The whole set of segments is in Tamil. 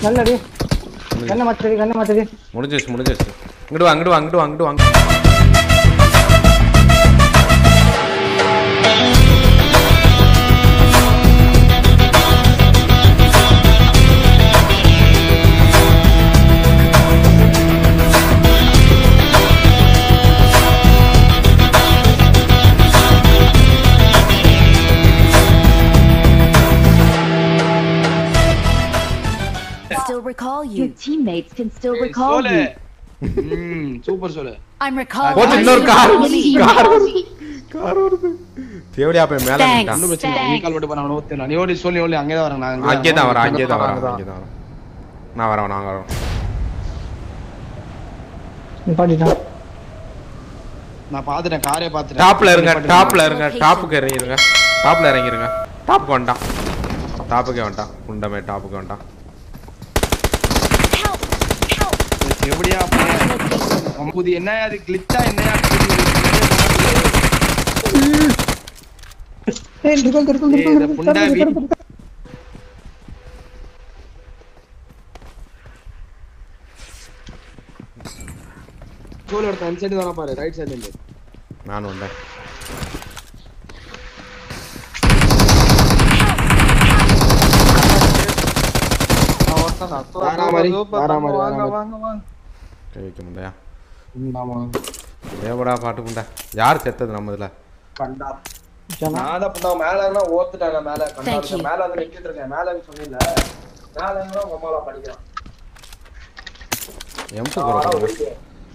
நல்லடி கண்ணை மாத்தடி கண்ணை மாத்தடி முடிஞ்சிருச்சு முடிஞ்சிருச்சு இங்கிட்டு வா இங்கிட்டு வா இங்கிட்டு வா இங்கிட்டு வாங்க Still recall Your you. teammates can still recall சோலு you. ம் சூப்பர் சோலு I'm recalling போச்சு you. இன்னொரு கார் Enemy கார் recall வருது me. கார் வருது தேவடியா போய் மேல Thanks. வந்துட்டான் ஒன்றும் பிரச்சனை இல்லை. நீ கால் விட்டு போனா நோத்து நான் ஓடி சொல்லி ஓடி அங்கே தான் வரேன் நான் அங்கே தான் வரேன் அங்கே தான் வரேன் அங்கதான். அங்கே தான் வரேன் நான் வரேன் நான் வரேன் நிப்பாட்டிட்டான் நான் பார்த்துட்டேன் காரே பார்த்துட்டேன் டாப்ல இருங்க டாப்ல இருங்க டாப்புக்கு இறங்கிருங்க டாப்ல இறங்கிருங்க டாப்புக்கு வந்துட்டான் டாப்புக்கே வந்துட்டான் குண்டமே டாப்புக்கு வந்துட்டான் Help! Help! எப்படியா புது என்ன அது கிளிச்சா என்னையா ஏய் இருக்கல் இருக்கல் ஏய், இந்த புண்டா வீ- சோலு ஒருத்தன் அந்த சைடு தானே பாரு ரைட் சைடுல இருந்து நானும் வந்தேன் வாரா மாதிரி வாரா மாதிரி வாரா மாதிரி கை வைக்க முடியா ம், ஆமா தேவடா பாட்டு குண்டா யார் செத்தது நம்ம இதுல கண்டா ஜனா நான் தான் புண்டா மேல இருந்தா ஓத்துட்டாங்க மேல கண்டா Thank இருக்கேன். you. மேல வந்து நிக்கிட்டு இருக்கேன் மேல சொன்னில மேல இருந்தா உங்க அம்மாவா படிக்கிறான் எம்சு வாடா, போடுறாங்க ஓடிட்டு.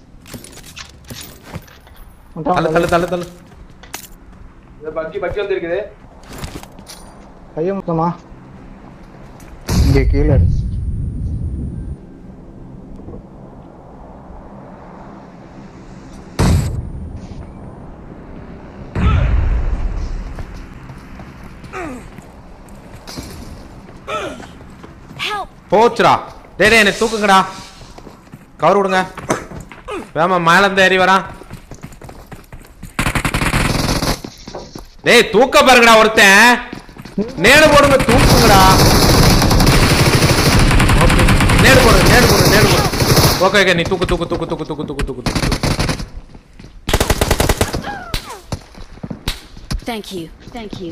தள்ளு தள்ளு தள்ளு தள்ளு இந்த பக்கி பக்கி வந்திருக்குது கைய முத்தமா இங்க கீழே இருக்கு. Help! போச்சுடா டேய் டேய் என்னை தூக்குங்கடா கவர் விடுங்க வேமா மேல இருந்து ஏறி வரான் டேய் தூக்க பாருங்கடா ஒருத்தன் நேடு போடுங்க தூக்குங்கடா Okay. நேடு போடுங்க நேடு போடுங்க நேடு போடுங்க ஓகே ஓகே நீ தூக்கு தூக்கு தூக்கு தூக்கு தூக்கு தூக்கு தூக்கு தூக்கு Thank you. Thank you.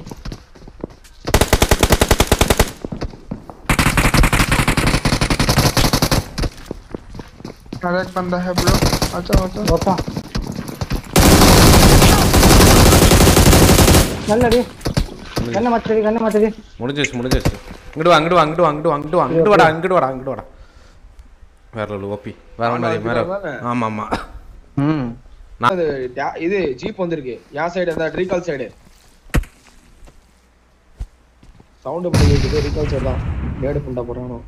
Correct बंदा है ब्रो अच्छा अच्छा ஒருத்தன் நல்லடி கண்ணை மாத்தடி கண்ணை மாத்தடி முடிஞ்சிருச்சு முடிஞ்சிருச்சு இங்கிட்டு வா இங்கிட்டு வா இங்கிட்டு வா இங்கிட்டு வா இங்கிட்டு வா இங்கிட்டு வாடா இங்கிட்டு வாடா இங்கிட்டு வாடா வேற லெவல் ஓபி வேற மாதிரி மேல ஆமா ஆமா ம் அது டா- இது ஜீப் வந்திருக்கு யா சைடு அந்த ரீகால் சைடு சவுண்ட் பண்ணி கேக்குது ரீகால் சைடு தான் நேடு புண்டா போறானோ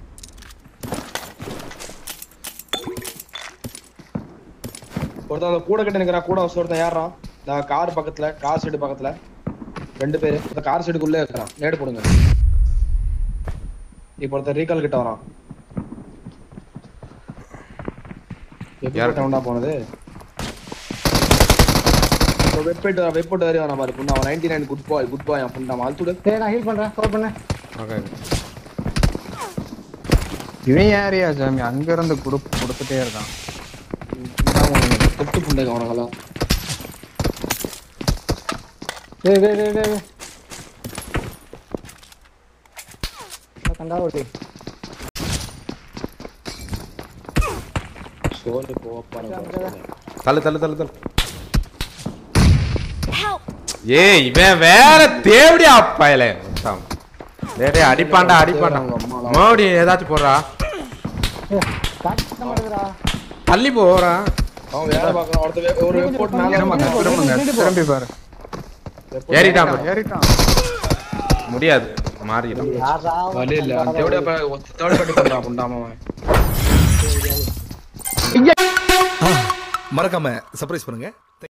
ஒருத்தன் அந்த கூட கிட்ட நிக்கிறான் கூட ஒருத்தன் ஏறான் இந்த கார் பக்கத்துல கார் சைடு பக்கத்துல ரெண்டு பேரு இந்த கார் சைடுக்குள்ளே இருக்கிறான் நேடு போடுங்க இப்போ ஒருத்தன் ரீகால் கிட்ட வரான் எப்படி யாரு? டவுனா போனது வெப்பேட் வெப்பேட் வரையும் வரா பாரு புண்ணா அவன் ninety nine good bye good bye புண்ணா அழுத்துடு சரி நான் ஹீல் பண்றேன் கவர் பண்ணு ஓகே இவன் யாரையா சாமி அங்க இருந்து குடுப் கொடுத்துட்டே இருக்கான் தொட்டு புண்டைங்க அவனங்களாம் டேய் டேய் டேய் டேய் நான் கண்டா ஓட்டி சோறு போப்பாரு தள்ளு தள்ளு தள்ளு தள்ளு Help! ஏய் இவன் வேற தேவடியா பயல டேய் டேய் அடிப்பான்டா அடிப்பான்டா மறுபடியும் ஏதாச்சும் போடுறா ஏய் காட்ட மாட்டேங்கடா தள்ளி போறா அவன் வேலை பார்க்கறான் ஒருத்தன் வே- ஒரு வெப்போட் மேல திரும்புங்க திரும்புங்க திரும்பி பாரு ஏறிட்டான் பாரு. ஏறிட்டான் முடியாது மாறிடும் யாரா வழி இல்ல அவன் தேவடியா தேர்ட் பார்ட்டி பண்றான் புண்டாம அவன் மறக்காம சர்ப்ரைஸ் பண்ணுங்க